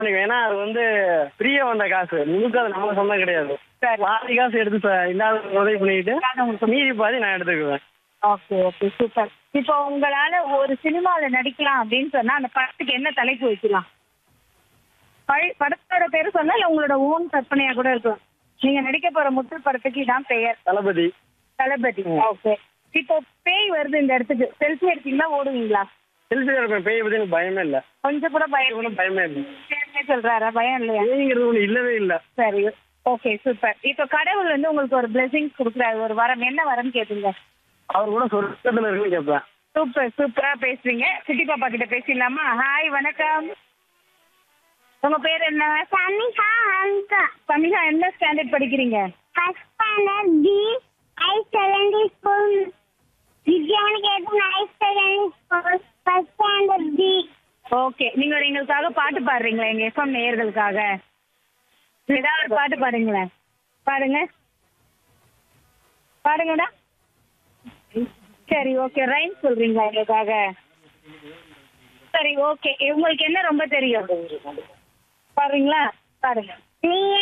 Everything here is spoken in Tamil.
பண்ணிக்குவேன் ஏன்னா அது வந்து ஃப்ரீயா வந்த காசு முழுக்க அது நம்ம சொந்தம் கிடையாது சரி பாதி காசு எடுத்து ச- இல்லாத உதவி பண்ணிக்கிட்டு இல்லாதவங்களுக்கு மீதி பாதி நான் எடுத்துக்குவேன் ஓகே ஓகே சூப்பர் இப்போ உங்களால ஒரு சினிமால நடிக்கலாம் அப்படின்னு சொன்னா அந்த படத்துக்கு என்ன தலைப்பு வைக்கலாம் பழ- படத்தோட பேரு சொன்னா இல்ல உங்களோட ஓன் கற்பனையா கூட இருக்கும் நீங்க நடிக்க போற முத்து படத்துக்கு இதான் பெயர் தளபதி தளபதி ஓகே இப்போ பேய் வருது இந்த இடத்துக்கு செல்ஃபி எடுத்தீங்களா ஓடுவீங்களா செல்ஃபி எடுப்பேன் பேய் பத்தி எனக்கு பயமே இல்லை கொஞ்சம் கூட பயம் ஒன்றும் பயமே இல்லை இல்லைன்னு சொல்றாரா பயம் இல்லையா பேய்ங்கிறது ஒன்று இல்லவே இல்லை சரி ஓகே சூப்பர் இப்போ கடவுள் வந்து உங்களுக்கு ஒரு பிளெஸிங்ஸ் கொடுக்குறாரு ஒரு வரம் என்ன வரம்னு கேட்டீங்க அவர் கூட சொர்க்கத்தில் இருக்குன்னு கேட்பேன் சூப்பர் சூப்பரா பேசுறீங்க சிட்டி பாப்பா கிட்ட பேசிடலாமா ஹாய் வணக்கம் உங்க பேர் என்ன சமிகா அங்கா சமிகா என்ன ஸ்டாண்டர்ட் படிக்கிறீங்க first standard D high secondary school Vidyaniketan high secondary school first standard D okay நீங்க எங்களுக்காக பாட்டு பாடுறீங்களா எங்க எஃப்எம் நேயர்களுக்காக ஏதாவது ஒரு பாட்டு பாடுங்களேன் பாடுங்க பாடுங்கடா சரி ஓகே ரைம் சொல்றீங்களா எங்களுக்காக சரி ஓகே உங்களுக்கு என்ன ரொம்ப தெரியும் பாடுறீங்களா பாடுங்க நீ